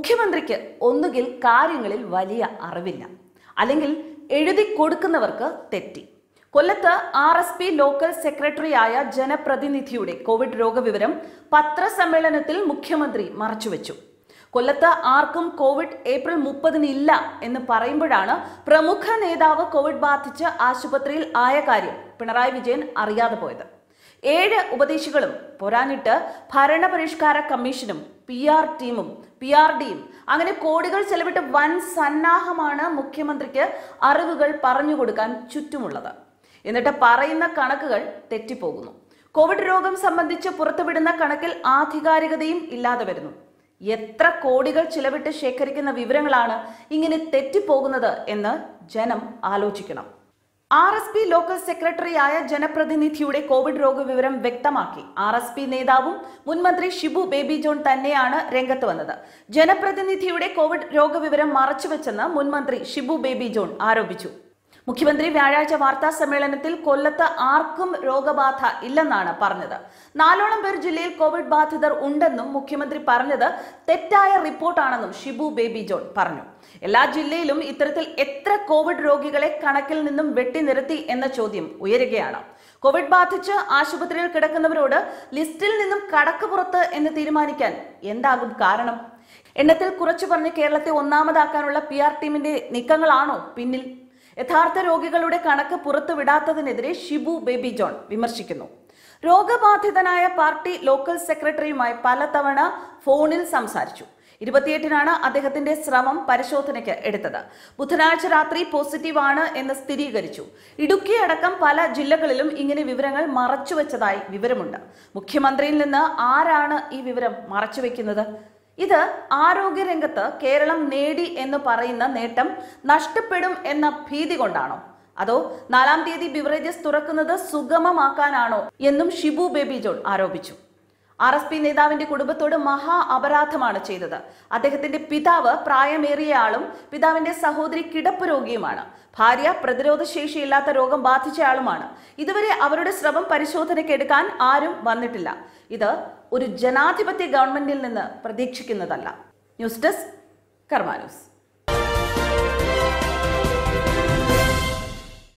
മുഖ്യമന്ത്രിക്ക് ഒന്നുകിൽ കാര്യങ്ങളിൽ വലിയ അറിവില്ല അല്ലെങ്കിൽ എഴുതി കൊടുക്കുന്നവർക്ക് തെറ്റി കൊല്ലത്ത് ആർ എസ് പി ലോക്കൽ സെക്രട്ടറിയായ ജനപ്രതിനിധിയുടെ കോവിഡ് രോഗവിവരം പത്രസമ്മേളനത്തിൽ മുഖ്യമന്ത്രി മറച്ചുവെച്ചു കൊല്ലത്ത് ആർക്കും കോവിഡ് ഏപ്രിൽ മുപ്പതിന് ഇല്ല എന്ന് പറയുമ്പോഴാണ് പ്രമുഖ നേതാവ് കോവിഡ് ബാധിച്ച് ആശുപത്രിയിൽ ആയ കാര്യം പിണറായി വിജയൻ അറിയാതെ പോയത് ഏഴ് ഉപദേശികളും പോരാഞ്ഞിട്ട് ഭരണപരിഷ്കാര കമ്മീഷനും പി ആർ ടീമും പി ആർ ഡിയും അങ്ങനെ കോടികൾ ചെലവിട്ട് വൻ സന്നാഹമാണ് മുഖ്യമന്ത്രിക്ക് അറിവുകൾ പറഞ്ഞു കൊടുക്കാൻ ചുറ്റുമുള്ളത് എന്നിട്ട് പറയുന്ന കണക്കുകൾ തെറ്റിപ്പോകുന്നു കോവിഡ് രോഗം സംബന്ധിച്ച് പുറത്തുവിടുന്ന കണക്കിൽ ആധികാരികതയും ഇല്ലാതെ വരുന്നു എത്ര കോടികൾ ചിലവിട്ട് ശേഖരിക്കുന്ന വിവരങ്ങളാണ് ഇങ്ങനെ തെറ്റിപ്പോകുന്നത് എന്ന് ജനം ആലോചിക്കണം ആർ എസ് പി ലോക്കൽ സെക്രട്ടറിയായ ജനപ്രതിനിധിയുടെ കോവിഡ് രോഗവിവരം വ്യക്തമാക്കി ആർ എസ് പി നേതാവും മുൻമന്ത്രി ഷിബു ബേബി ജോൺ തന്നെയാണ് രംഗത്ത് വന്നത് ജനപ്രതിനിധിയുടെ കോവിഡ് രോഗവിവരം മറച്ചുവെച്ചെന്ന് മുൻമന്ത്രി ഷിബു ബേബി ജോൺ ആരോപിച്ചു മുഖ്യമന്ത്രി വ്യാഴാഴ്ച വാർത്താ സമ്മേളനത്തിൽ കൊല്ലത്ത് ആർക്കും രോഗബാധ ഇല്ലെന്നാണ് പറഞ്ഞത് നാലോളം പേർ ജില്ലയിൽ കോവിഡ് ബാധിതർ ഉണ്ടെന്നും മുഖ്യമന്ത്രി പറഞ്ഞത് തെറ്റായ റിപ്പോർട്ടാണെന്നും ഷിബു ബേബി ജോൺ പറഞ്ഞു എല്ലാ ജില്ലയിലും ഇത്തരത്തിൽ എത്ര കോവിഡ് രോഗികളെ കണക്കിൽ നിന്നും വെട്ടിനിർത്തി എന്ന ചോദ്യം ഉയരുകയാണ് കോവിഡ് ബാധിച്ച് ആശുപത്രിയിൽ കിടക്കുന്നവരോട് ലിസ്റ്റിൽ നിന്നും കടക്ക് പുറത്ത് എന്ന് തീരുമാനിക്കാൻ എന്താകും കാരണം എണ്ണത്തിൽ കുറച്ചു പറഞ്ഞ് കേരളത്തെ ഒന്നാമതാക്കാനുള്ള പി ആർ ടീമിന്റെ നീക്കങ്ങളാണോ പിന്നിൽ യഥാർത്ഥ രോഗികളുടെ കണക്ക് പുറത്തുവിടാത്തതിനെതിരെ ഷിബു ബേബി ജോൺ വിമർശിക്കുന്നു രോഗബാധിതനായ പാർട്ടി ലോക്കൽ സെക്രട്ടറിയുമായി പലതവണ ഫോണിൽ സംസാരിച്ചു ഇരുപത്തിയെട്ടിനാണ് അദ്ദേഹത്തിന്റെ സ്രവം പരിശോധനയ്ക്ക് എടുത്തത് ബുധനാഴ്ച രാത്രി പോസിറ്റീവ് ആണ് എന്ന് സ്ഥിരീകരിച്ചു ഇടുക്കി അടക്കം പല ജില്ലകളിലും ഇങ്ങനെ വിവരങ്ങൾ മറച്ചുവെച്ചതായി വിവരമുണ്ട് മുഖ്യമന്ത്രിയിൽ നിന്ന് ആരാണ് ഈ വിവരം മറച്ചുവെക്കുന്നത് ഇത് ആരോഗ്യരംഗത്ത് കേരളം നേടി എന്ന് പറയുന്ന നേട്ടം നഷ്ടപ്പെടും എന്ന ഭീതി കൊണ്ടാണോ അതോ നാലാം തീയതി ബിവറേജസ് തുറക്കുന്നത് സുഗമമാക്കാനാണോ എന്നും ഷിബു ബേബി ജോൺ ആരോപിച്ചു ആർ എസ് പി നേതാവിന്റെ കുടുംബത്തോട് മഹാ അപരാധമാണ് ചെയ്തത് അദ്ദേഹത്തിന്റെ പിതാവ് പ്രായമേറിയ ആളും പിതാവിന്റെ സഹോദരി കിടപ്പ് രോഗിയുമാണ് ഭാര്യ പ്രതിരോധ ശേഷിയില്ലാത്ത രോഗം ബാധിച്ച ആളുമാണ് ഇതുവരെ അവരുടെ സ്രവം പരിശോധനയ്ക്ക് എടുക്കാൻ ആരും വന്നിട്ടില്ല ഇത് ഒരു ജനാധിപത്യ ഗവൺമെന്റിൽ നിന്ന് പ്രതീക്ഷിക്കുന്നതല്ല ന്യൂസ് ഡെസ്ക് കർമാ ന്യൂസ്